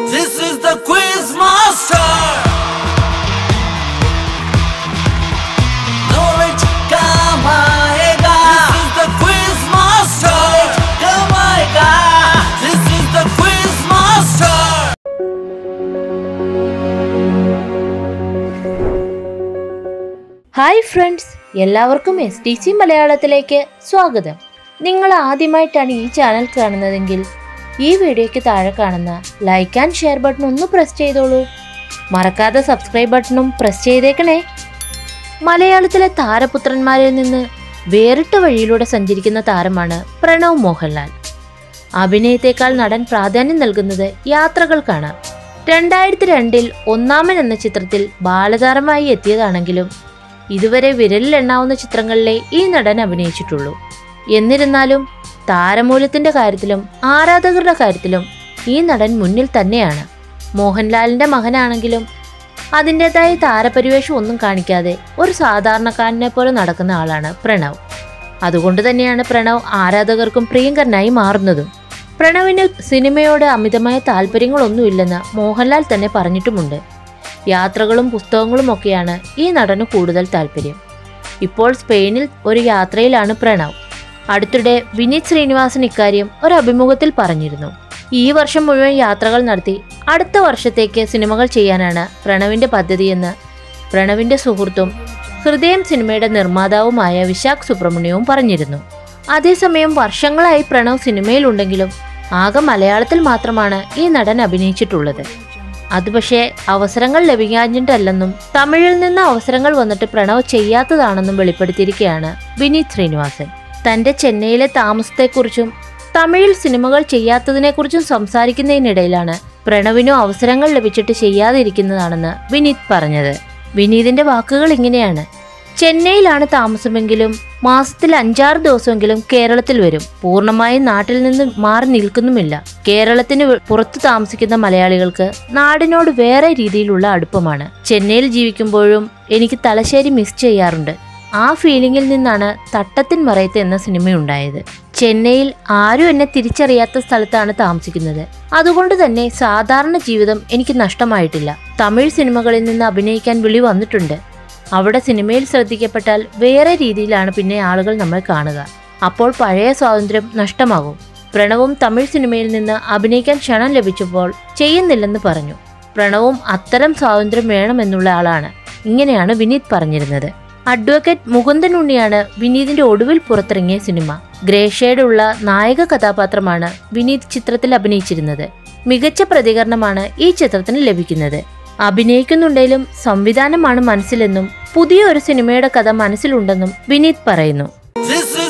This is the quiz master. Knowledge come aayega. This is the quiz master. Come aayega. This is the quiz master. Hi friends എല്ലാവർക്കും S T C മലയാളത്തിലേക്ക് സ്വാഗതം നിങ്ങൾ ആദ്യമായിട്ടാണ് ഈ channel കാണുന്നതെങ്കിൽ ഈ വീഡിയോയ്ക്ക് താഴെ കാണുന്ന ലൈക്ക് ആൻഡ് ഷെയർ ബട്ടൺ ഒന്ന് പ്രസ് ചെയ്തോളൂ മറക്കാതെ സബ്സ്ക്രൈബ് ബട്ടണും പ്രസ് ചെയ്തേക്കണേ മലയാളത്തിലെ താരപുത്രന്മാരിൽ നിന്ന് വേറിട്ട വഴിയിലൂടെ സഞ്ചരിക്കുന്ന താരമാണ് പ്രണവ് മോഹൻലാൽ അഭിനയത്തെക്കാൾ നടൻ പ്രാധാന്യം നൽകുന്നത് യാത്രകൾക്കാണ് രണ്ടായിരത്തി രണ്ടിൽ ഒന്നാമൻ എന്ന ചിത്രത്തിൽ ബാലതാരമായി എത്തിയതാണെങ്കിലും ഇതുവരെ വിരലിലെണ്ണാവുന്ന ചിത്രങ്ങളിലെ ഈ നടൻ അഭിനയിച്ചിട്ടുള്ളൂ എന്നിരുന്നാലും താരമൂല്യത്തിന്റെ കാര്യത്തിലും ആരാധകരുടെ കാര്യത്തിലും ഈ നടൻ മുന്നിൽ തന്നെയാണ് മോഹൻലാലിന്റെ മകനാണെങ്കിലും അതിൻ്റെതായ താരപരിവേഷം ഒന്നും കാണിക്കാതെ ഒരു സാധാരണക്കാരനെ പോലെ നടക്കുന്ന ആളാണ് പ്രണവ് അതുകൊണ്ട് തന്നെയാണ് പ്രണവ് ആരാധകർക്കും പ്രിയങ്കരനായി മാറുന്നതും പ്രണവിന് സിനിമയോട് അമിതമായ താല്പര്യങ്ങളൊന്നുമില്ലെന്ന് മോഹൻലാൽ തന്നെ പറഞ്ഞിട്ടുമുണ്ട് യാത്രകളും പുസ്തകങ്ങളും ഒക്കെയാണ് ഈ നടന് കൂടുതൽ താല്പര്യം ഇപ്പോൾ സ്പെയിനിൽ ഒരു യാത്രയിലാണ് പ്രണവ് അടുത്തിടെ വിനീത് ശ്രീനിവാസൻ ഇക്കാര്യം ഒരു അഭിമുഖത്തിൽ പറഞ്ഞിരുന്നു ഈ വർഷം മുഴുവൻ യാത്രകൾ നടത്തി അടുത്ത വർഷത്തേക്ക് സിനിമകൾ ചെയ്യാനാണ് പ്രണവിന്റെ പദ്ധതിയെന്ന് പ്രണവിന്റെ സുഹൃത്തും ഹൃദയം സിനിമയുടെ നിർമ്മാതാവുമായ വിശാഖ് സുബ്രഹ്മണ്യവും പറഞ്ഞിരുന്നു അതേസമയം വർഷങ്ങളായി പ്രണവ് സിനിമയിലുണ്ടെങ്കിലും ആകെ മലയാളത്തിൽ മാത്രമാണ് ഈ നടൻ അഭിനയിച്ചിട്ടുള്ളത് അത് പക്ഷേ അവസരങ്ങൾ ലഭിക്കാഞ്ഞിട്ടല്ലെന്നും തമിഴിൽ നിന്ന് അവസരങ്ങൾ വന്നിട്ട് പ്രണവ് ചെയ്യാത്തതാണെന്നും വെളിപ്പെടുത്തിയിരിക്കുകയാണ് വിനീത് ശ്രീനിവാസൻ തന്റെ ചെന്നൈയിലെ താമസത്തെക്കുറിച്ചും തമിഴിൽ സിനിമകൾ ചെയ്യാത്തതിനെക്കുറിച്ചും സംസാരിക്കുന്നതിനിടയിലാണ് പ്രണവിനു അവസരങ്ങൾ ലഭിച്ചിട്ട് ചെയ്യാതിരിക്കുന്നതാണെന്ന് വിനീത് പറഞ്ഞത് വിനീതിന്റെ വാക്കുകൾ ഇങ്ങനെയാണ് ചെന്നൈയിലാണ് താമസമെങ്കിലും മാസത്തിൽ അഞ്ചാറ് ദിവസമെങ്കിലും കേരളത്തിൽ വരും പൂർണ്ണമായും നാട്ടിൽ നിന്ന് മാറി നിൽക്കുന്നുമില്ല കേരളത്തിന് വെ- പുറത്തു താമസിക്കുന്ന മലയാളികൾക്ക് നാടിനോട് വേറെ രീതിയിലുള്ള അടുപ്പമാണ് ചെന്നൈയിൽ ജീവിക്കുമ്പോഴും എനിക്ക് തലശ്ശേരി മിസ് ചെയ്യാറുണ്ട് ആ ഫീലിംഗിൽ നിന്നാണ് തട്ടത്തിൻ മറയത്ത് എന്ന സിനിമയുണ്ടായത് ചെന്നൈയിൽ ആരും എന്നെ തിരിച്ചറിയാത്ത സ്ഥലത്താണ് താമസിക്കുന്നത് അതുകൊണ്ട് തന്നെ സാധാരണ ജീവിതം എനിക്ക് നഷ്ടമായിട്ടില്ല തമിഴ് സിനിമകളിൽ നിന്ന് അഭിനയിക്കാൻ വിളി വന്നിട്ടുണ്ട് അവിടെ സിനിമയിൽ ശ്രദ്ധിക്കപ്പെട്ടാൽ വേറെ രീതിയിലാണ് പിന്നെ ആളുകൾ നമ്മൾ കാണുക അപ്പോൾ പഴയ സ്വാതന്ത്ര്യം നഷ്ടമാകും പ്രണവും തമിഴ് സിനിമയിൽ നിന്ന് അഭിനയിക്കാൻ ക്ഷണം ലഭിച്ചപ്പോൾ ചെയ്യുന്നില്ലെന്ന് പറഞ്ഞു പ്രണവും അത്തരം സ്വാതന്ത്ര്യം വേണമെന്നുള്ള ആളാണ് ഇങ്ങനെയാണ് വിനീത് പറഞ്ഞിരുന്നത് അഡ്വക്കേറ്റ് മുകുന്ദൻ ഉണ്ണിയാണ് വിനീതിന്റെ ഒടുവിൽ പുറത്തിറങ്ങിയ സിനിമ ഗ്രേ ഷെയ്ഡുള്ള നായക കഥാപാത്രമാണ് വിനീത് ചിത്രത്തിൽ അഭിനയിച്ചിരുന്നത് മികച്ച പ്രതികരണമാണ് ഈ ചിത്രത്തിന് ലഭിക്കുന്നത് അഭിനയിക്കുന്നുണ്ടെങ്കിലും സംവിധാനമാണ് മനസ്സിലെന്നും പുതിയ ഒരു സിനിമയുടെ കഥ മനസ്സിലുണ്ടെന്നും വിനീത് പറയുന്നു This